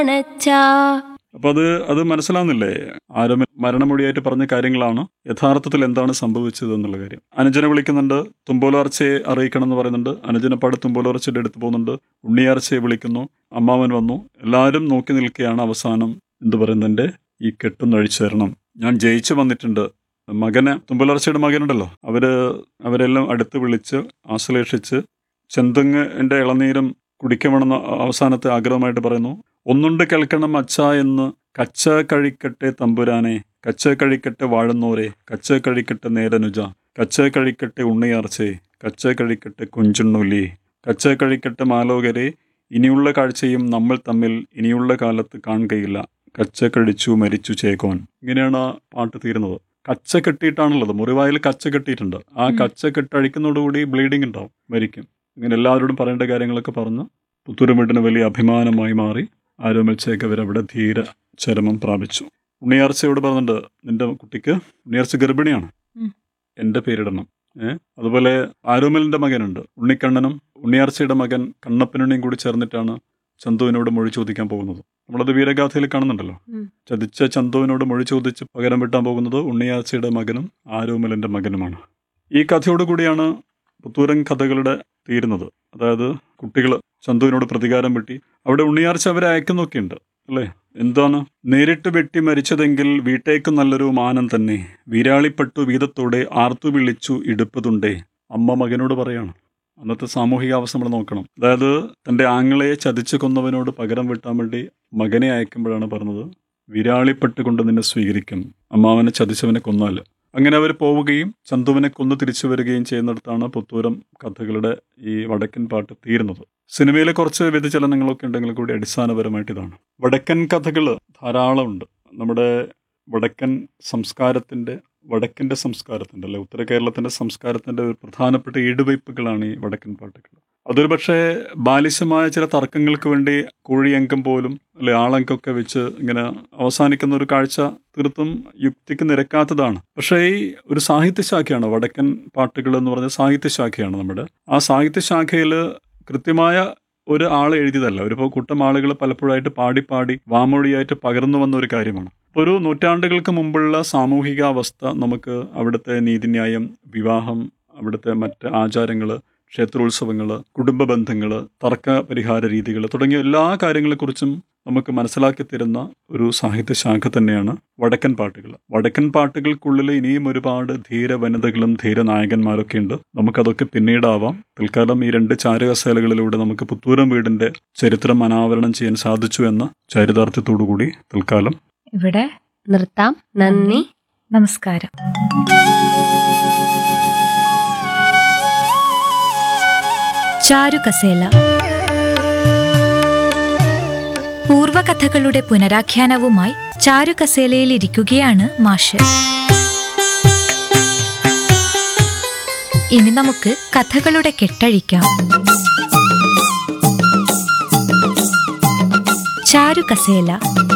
അണച്ചാ അപ്പൊ അത് അത് മനസ്സിലാവുന്നില്ലേ ആരും മരണമൊഴിയായിട്ട് പറഞ്ഞ കാര്യങ്ങളാണ് യഥാർത്ഥത്തിൽ എന്താണ് സംഭവിച്ചത് എന്നുള്ള കാര്യം അനുജനെ വിളിക്കുന്നുണ്ട് തുമ്പോലാർച്ചയെ അറിയിക്കണം എന്ന് പറയുന്നുണ്ട് അനുജനപ്പാട് തുമ്പോലാർച്ചയുടെ അടുത്ത് പോകുന്നുണ്ട് ഉണ്ണിയാർച്ചയെ വിളിക്കുന്നു അമ്മാവൻ വന്നു എല്ലാവരും നോക്കി നിൽക്കുകയാണ് അവസാനം എന്ത് പറയുന്നതിന്റെ ഈ കെട്ടൊന്ന് അഴിച്ചു തരണം ഞാൻ ജയിച്ചു വന്നിട്ടുണ്ട് മകന് തുമ്പോലാർച്ചയുടെ മകനുണ്ടല്ലോ അവര് അവരെല്ലാം അടുത്ത് വിളിച്ച് ആശ്ലേഷിച്ച് ചെന്തെങ്ങിന്റെ ഇളനീരും കുടിക്കണമെന്ന് അവസാനത്തെ ആഗ്രഹമായിട്ട് പറയുന്നു ഒന്നുണ്ട് കേൾക്കണം അച്ഛ എന്ന് കച്ച കഴിക്കട്ടെ തമ്പുരാനെ കച്ച കഴിക്കട്ടെ വാഴുന്നോരെ കച്ച കഴിക്കട്ടെ നേരനുജ കച്ച കഴിക്കട്ടെ ഉണ്ണിയാർച്ചേ കച്ച കഴിക്കട്ടെ കുഞ്ചുണ്ണുലി കച്ച കഴിക്കട്ടെ മാലോകരെ ഇനിയുള്ള കാഴ്ചയും നമ്മൾ തമ്മിൽ ഇനിയുള്ള കാലത്ത് കാണുകയില്ല കച്ച കഴിച്ചു മരിച്ചു ചേകോൻ ഇങ്ങനെയാണ് ആ പാട്ട് തീരുന്നത് കച്ച കെട്ടിയിട്ടാണുള്ളത് മുറിവായിൽ കച്ച കെട്ടിയിട്ടുണ്ട് ആ ഉം. കച്ച കെട്ടഴിക്കുന്നതോടുകൂടി ബ്ലീഡിംഗ് ഉണ്ടാവും മരിക്കും ഇങ്ങനെ എല്ലാവരോടും പറയേണ്ട കാര്യങ്ങളൊക്കെ പറഞ്ഞ് പുത്തൂരുമീട്ടിന് വലിയ അഭിമാനമായി മാറി ആരോമൽ ചേക്കവർ അവിടെ ധീര ചരമം പ്രാപിച്ചു ഉണ്ണിയാർച്ചയോട് പറഞ്ഞിട്ടുണ്ട് നിന്റെ കുട്ടിക്ക് ഉണ്ണിയാർച്ച ഗർഭിണിയാണ് ഉം. എൻ്റെ പേരിടണം ഏഹ് അതുപോലെ ആരോമലിന്റെ മകനുണ്ട് ഉണ്ണിക്കണ്ണനും ഉണ്ണിയാർച്ചയുടെ മകൻ കണ്ണപ്പനുണ്ണിയും കൂടി ചേർന്നിട്ടാണ് ചന്തുവിനോട് മൊഴി ചോദിക്കാൻ പോകുന്നത് നമ്മളത് വീരഗാഥയിൽ കാണുന്നുണ്ടല്ലോ ഉം. ചതിച്ച ചന്തുവിനോട് മൊഴി ചോദിച്ച് പകരം വെട്ടാൻ പോകുന്നത് ഉണ്ണിയാർച്ചയുടെ മകനും ആരോമലിന്റെ മകനുമാണ് ഈ കഥയോടുകൂടിയാണ് പുത്തൂരൻ കഥകളുടെ തീരുന്നത് അതായത് കുട്ടികൾ ചന്തുവിനോട് പ്രതികാരം വെട്ടി അവിടെ ഉണ്ണിയാർച്ച അവരെ അയക്കുന്നൊക്കെയുണ്ട് അല്ലേ എന്താണ് നേരിട്ട് വെട്ടി മരിച്ചതെങ്കിൽ വീട്ടേക്ക് നല്ലൊരു മാനം തന്നെ വീരാളിപ്പെട്ടു വീതത്തോടെ ആർത്തു വിളിച്ചു ഇടുപ്പതുണ്ടേ അമ്മ മകനോട് പറയാണ് അന്നത്തെ സാമൂഹികാവസ്ഥ നമ്മൾ നോക്കണം അതായത് തൻ്റെ ആങ്ങളയെ ചതിച്ചു കൊന്നവനോട് പകരം വെട്ടാൻ വേണ്ടി മകനെ അയക്കുമ്പോഴാണ് പറഞ്ഞത് വിരാളിപ്പെട്ടുകൊണ്ട് നിന്നെ സ്വീകരിക്കും അമ്മാവനെ ചതിച്ചവനെ കൊന്നാൽ അങ്ങനെ അവർ പോവുകയും ചന്തുവിനെ കൊന്നു തിരിച്ചു വരികയും ചെയ്യുന്നിടത്താണ് പുത്തൂരം കഥകളുടെ ഈ വടക്കൻ പാട്ട് തീരുന്നത് സിനിമയിലെ കുറച്ച് വ്യതിചലനങ്ങളൊക്കെ ഉണ്ടെങ്കിൽ കൂടി അടിസ്ഥാനപരമായിട്ട് ഇതാണ് വടക്കൻ കഥകൾ ധാരാളമുണ്ട് നമ്മുടെ വടക്കൻ സംസ്കാരത്തിൻ്റെ വടക്കിൻ്റെ സംസ്കാരത്തിൻ്റെ അല്ലെ ഉത്തര കേരളത്തിൻ്റെ സംസ്കാരത്തിൻ്റെ ഒരു പ്രധാനപ്പെട്ട ഈടുവയ്പ്പുകളാണ് ഈ വടക്കൻ പാട്ടുകൾ അതൊരു പക്ഷേ ബാലിശമായ ചില തർക്കങ്ങൾക്ക് വേണ്ടി കോഴിയങ്കം പോലും അല്ലെ ആളങ്കൊക്കെ വെച്ച് ഇങ്ങനെ അവസാനിക്കുന്ന ഒരു കാഴ്ച തീർത്തും യുക്തിക്ക് നിരക്കാത്തതാണ് പക്ഷേ ഈ ഒരു സാഹിത്യശാഖയാണ് വടക്കൻ പാട്ടുകൾ എന്ന് പറഞ്ഞ സാഹിത്യശാഖയാണ് നമ്മുടെ ആ സാഹിത്യശാഖയിൽ കൃത്യമായ ഒരു ആൾ എഴുതിയതല്ല ഒരു കൂട്ടം ആളുകൾ പലപ്പോഴായിട്ട് പാടി പാടി വാമൊഴിയായിട്ട് പകർന്നു വന്ന ഒരു കാര്യമാണ് ഒരു നൂറ്റാണ്ടുകൾക്ക് മുമ്പുള്ള സാമൂഹികാവസ്ഥ നമുക്ക് അവിടുത്തെ നീതിന്യായം വിവാഹം അവിടുത്തെ മറ്റ് ആചാരങ്ങൾ ക്ഷേത്രോത്സവങ്ങൾ കുടുംബ ബന്ധങ്ങൾ തർക്ക പരിഹാര രീതികൾ തുടങ്ങിയ എല്ലാ കാര്യങ്ങളെക്കുറിച്ചും നമുക്ക് മനസ്സിലാക്കി തരുന്ന ഒരു സാഹിത്യശാഖ തന്നെയാണ് വടക്കൻ പാട്ടുകൾ വടക്കൻ പാട്ടുകൾക്കുള്ളിൽ ഇനിയും ഒരുപാട് ധീര വനിതകളും ധീര നായകന്മാരൊക്കെ ഉണ്ട് നമുക്കതൊക്കെ പിന്നീടാവാം തൽക്കാലം ഈ രണ്ട് ചാരുകസേലകളിലൂടെ നമുക്ക് പുത്തൂരം വീടിന്റെ ചരിത്രം അനാവരണം ചെയ്യാൻ സാധിച്ചു എന്ന ചരിതാർത്ഥ്യത്തോടു കൂടി തൽക്കാലം ഇവിടെ നിർത്താം നന്ദി നമസ്കാരം ചാരുകസേല പൂർവകഥകളുടെ പുനരാഖ്യാനവുമായി ചാരുകസേലയിൽ ഇരിക്കുകയാണ് മാഷ് ഇനി നമുക്ക് കഥകളുടെ കെട്ടഴിക്കാം ചാരുകസേല